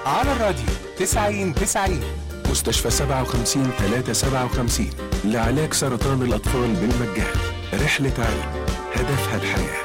على الراديو 90 90 مستشفى 57 357 لعلاج سرطان الأطفال بالمجان رحلة علم هدفها الحياه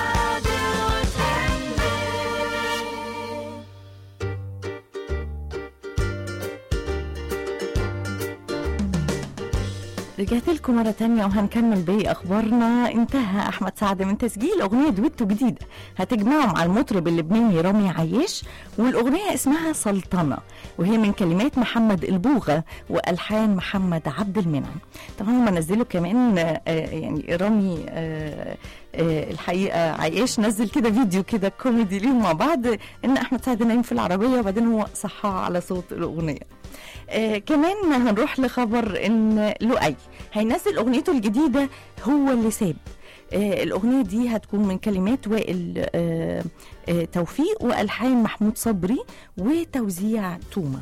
رجعت لكم مرة تانية وهنكمل باقي أخبارنا انتهى أحمد سعد من تسجيل أغنية دويتو جديدة هتجمعه مع المطرب اللبناني رامي عياش والأغنية اسمها سلطنة وهي من كلمات محمد البوغة وألحان محمد عبد المنعم طبعا هم نزلوا كمان آه، يعني رامي آه، آه، الحقيقة عياش نزل كده فيديو كده كوميدي ليهم مع بعض إن أحمد سعد نايم في العربية وبعدين هو صحاه على صوت الأغنية آه كمان هنروح لخبر ان لؤي هينزل اغنيته الجديده هو اللي ساب آه الاغنيه دي هتكون من كلمات وائل آه آه توفيق والحان محمود صبري وتوزيع تومه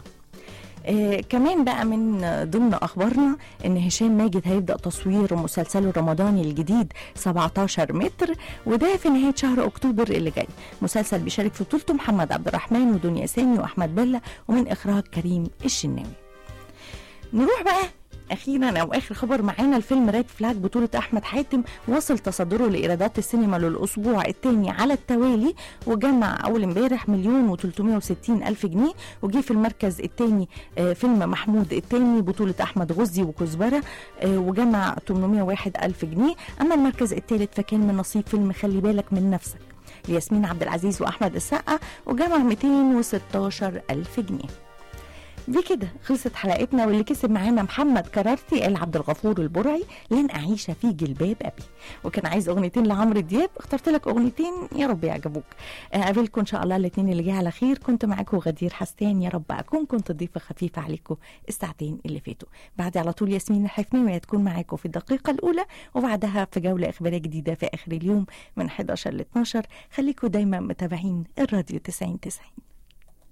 آه كمان بقى من ضمن اخبارنا ان هشام ماجد هيبدا تصوير مسلسله الرمضاني الجديد 17 متر وده في نهايه شهر اكتوبر اللي جاي مسلسل بيشارك في بطولته محمد عبد الرحمن ودنيا سامي واحمد بله ومن اخراج كريم الشناوي نروح بقى اخيرا او اخر خبر معانا الفيلم ريد فلاج بطوله احمد حاتم وصل تصدره لايرادات السينما للاسبوع الثاني على التوالي وجمع اول امبارح مليون و360 الف جنيه وجي في المركز الثاني فيلم محمود الثاني بطوله احمد غزي وكزبره آه، وجمع 801 الف جنيه اما المركز الثالث فكان من نصيب فيلم خلي بالك من نفسك لياسمين عبد العزيز واحمد السقا وجمع 216 الف جنيه بكده خلصت حلقتنا واللي كسب معانا محمد كرارتي قال عبد الغفور البرعي لن اعيش في جلباب ابي وكان عايز اغنيتين لعمرو دياب اخترت لك اغنيتين يا رب يعجبوك اقابلكم ان شاء الله الاثنين اللي جاي على خير كنت معاكم غدير حسان يا رب اكون كنت ضيفه خفيفه عليكم الساعتين اللي فاتوا بعد على طول ياسمين الحفناوي هتكون معاكم في الدقيقه الاولى وبعدها في جوله اخباريه جديده في اخر اليوم من 11 ل 12 خليكم دايما متابعين الراديو 90 90